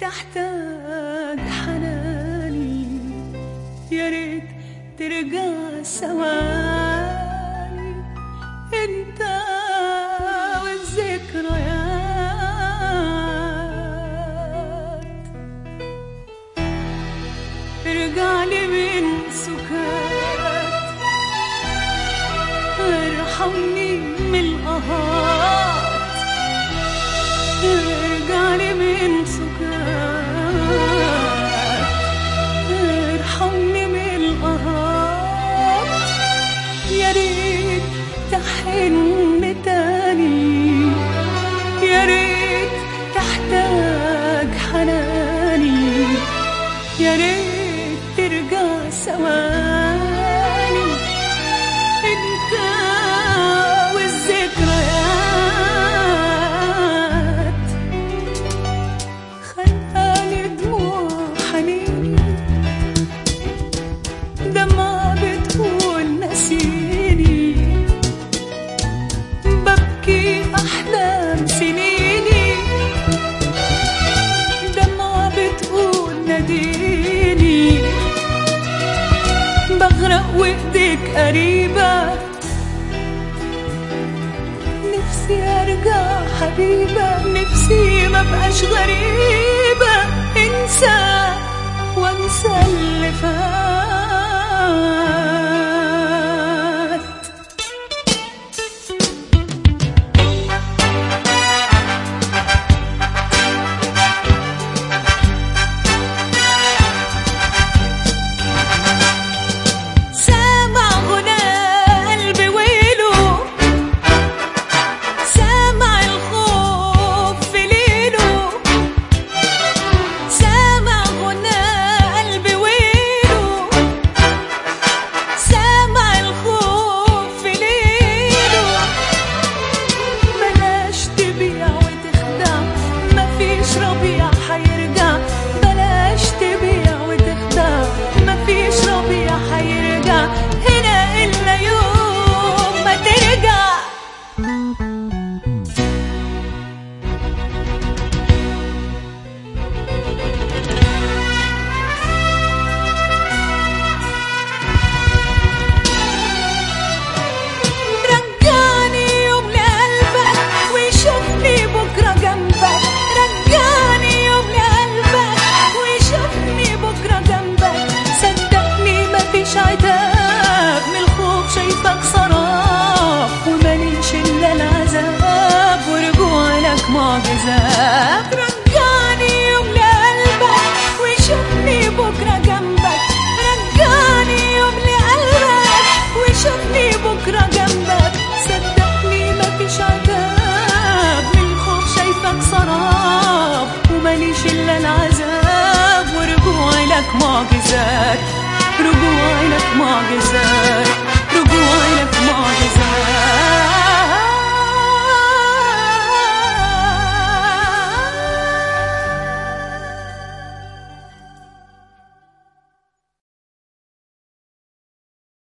تحتاج حناني يا ريت ترجع ثواني انت والذكريات ارجع لي من سكات ارحمني من القهات ارجع لي من سكات ارحمني من القهات يا ريت تحن تاني يا ريت تحتاج حناني يا ريت ترجع ثواني انت والذكريات خلقاني دموع حنيني دمعة بتقول نسيني ببكي أحلام سنيني دمعة بتقول ناديني بغرق وإيديك قريبة نفسي أرجع حبيبة نفسي ما بقاش غريبة انسى وانسى اللي فات سامع غناء قلبي ويله سامع الخوف في ليله سامع غناء قلبي ويله سامع الخوف في ليله بلاش تبيع وتخدع مفيش ربيع حيرجع بلاش تبيع وتخدع مفيش ربيع حيرجع هنا إلا يوم ما ترجع رجعني يوم لقلبك ويشوفني بكرة جنبك رجعني يوم لقلبك ويشوفني بكرة جنبك صدقني مفيش عتاب من الخوف شايفك سراب وماليش إلا العذاب ورجوع لك معجزات رجعني يوم لقلبك ويشوفني بكرة جنبك رجعني يوم لقلبك وشوفني بكرة جنبك صدقني مفيش عتاب من الخوف شايفك سراب وماليش إلا العذاب ورجوعي لك معجزات رجوعي لك معجزات رجوعي لك معجزات